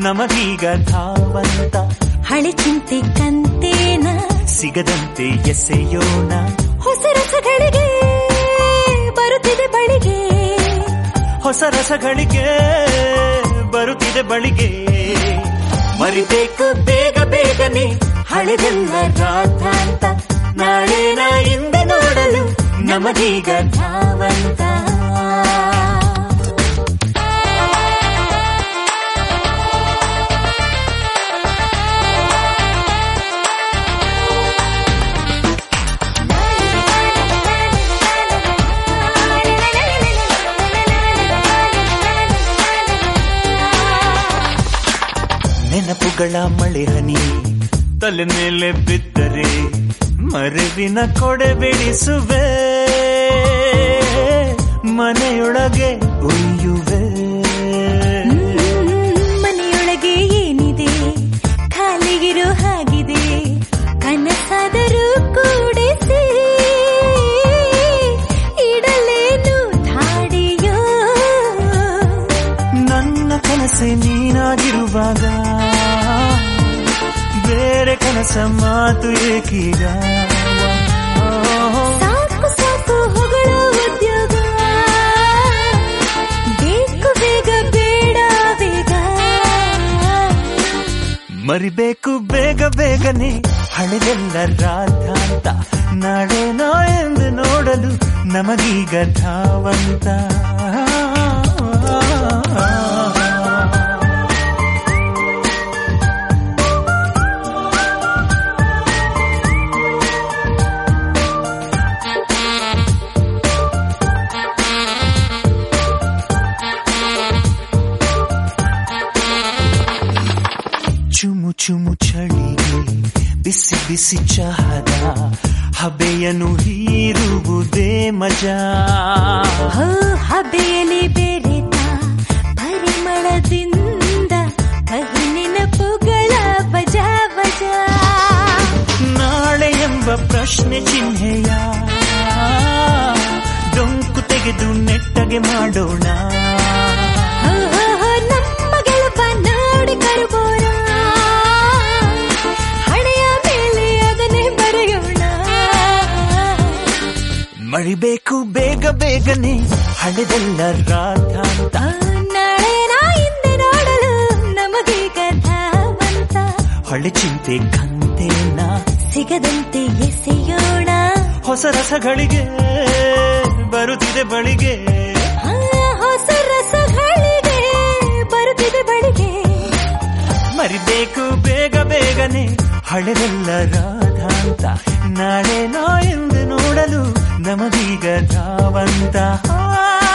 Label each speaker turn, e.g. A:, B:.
A: ನಮಗೀಗ ಧಾವಂತ
B: ಹಳೆ ಚಿಂತೆ ಕಂತೇನ
A: ಸಿಗದಂತೆ ಎಸೆಯೋಣ
B: ಹೊಸ ರಸಗಳಿಗೆ ಬರುತ್ತಿದೆ ಬಳಿಗೆ
A: ಹೊಸ ರಸಗಳಿಗೆ ಬರುತ್ತಿದೆ ಬಳಿಗೆ ಮರಿಬೇಕು ಬೇಗ ಬೇಗನೆ ಹಳೆದೆಲ್ಲ ರಾಧಾಂತ ನಾಳೆನ ಹಿಂದೆ ನೋಡಲು ನಮಗೀಗ ಧಾವಂತ ನೆನಪುಗಳ ಮಳೆ ಹನಿ ತಲೆ ಮೇಲೆ ಬಿದ್ದರೆ ಮರವಿನ ಕೊಡೆ ಬಿಡಿಸುವೆ ಮನೆಯೊಳಗೆ ಉಯ್ಯುವೆ
B: ಮನೆಯೊಳಗೆ ಏನಿದೆ ಖಾಲಿಗಿರೋ ಹಾಗಿದೆ ಕನಸಾದರೂ ಕೂಡಿಸಿ ಇಡಲೇನು ಧಾಡಿಯೋ
A: ನನ್ನ ಕನಸೆ ನೀನಾಗಿರುವಾಗ ಬೇರೆ ಕನಸ ಮಾತು ಏಕೀಗ
B: ಸಾಕು ಸಾಕು ಹೊಗಳೋ ಉದ್ಯೋಗ ಬೇಕು ಬೇಗ ಬೇಡ ಬೇಗ
A: ಮರಿಬೇಕು ಬೇಗ ಬೇಗನೆ ಹಳೆದೆಲ್ಲ ರಾಧಾಂತ ನಾಳೇನೋ ಎಂದು ನೋಡಲು ನಮಗೀಗ ಧಾವಂತ ಚುಮು ಚುಮು ಚಳಿಗೆ ಬಿಸಿ ಬಿಸಿ ಚಹದ ಹಬೆಯನ್ನು ಹೀರುವುದೇ ಮಜಾ
B: ಹೋ ಹಬೆಯಲ್ಲಿ ಬೆರೆತ ಪರಿಮಳದಿಂದ ಕಹಿ ನೆನಪುಗಳ ಬಜ ಬಜ
A: ನಾಳೆ ಎಂಬ ಪ್ರಶ್ನೆ ಚಿಹ್ನೆಯ ಡೊಂಕು ತೆಗೆದು ನೆಟ್ಟಗೆ ಮಾಡೋಣ
B: ಹೋ, ಹೋ, ಹೋ, ನಮ್ಮ ಗೆಲುವ ನೋಡಿ ಕರುಬೋಣ ಹಣೆಯ ಮೇಲೆ ಅದನ್ನೇ ಬರೆಯೋಣ
A: ಮಳಿಬೇಕು ಬೇಗ ಬೇಗನೆ ಹಳೆದೆಲ್ಲ ರಾಧಾಂತ
B: ನಾಳೆ ನಾ ಹಿಂದೆ ನೋಡಲು ನಮಗೀಗ ಧಾವಂತ
A: ಹಳೆ ಚಿಂತೆ ಕಂತೇನ
B: ಸಿಗದಂತೆ ಎಸೆಯೋಣ
A: ಹೊಸ ರಸಗಳಿಗೆ ಬರುತ್ತಿದೆ ಬಳಿಗೆ
B: ಆ, ಹೊಸ ರಸಗಳಿಗೆ ಬರುತ್ತಿದೆ ಬಳಿಗೆ
A: ಮರಿಬೇಕು ಬೇಗ ಬೇಗನೆ ಹಳೆದೆಲ್ಲ ರಾಧಾಂತ ನಾಳೆ ನಾ ಎಂದು ನೋಡಲು ನಮಗೀಗ ಧಾವಂತ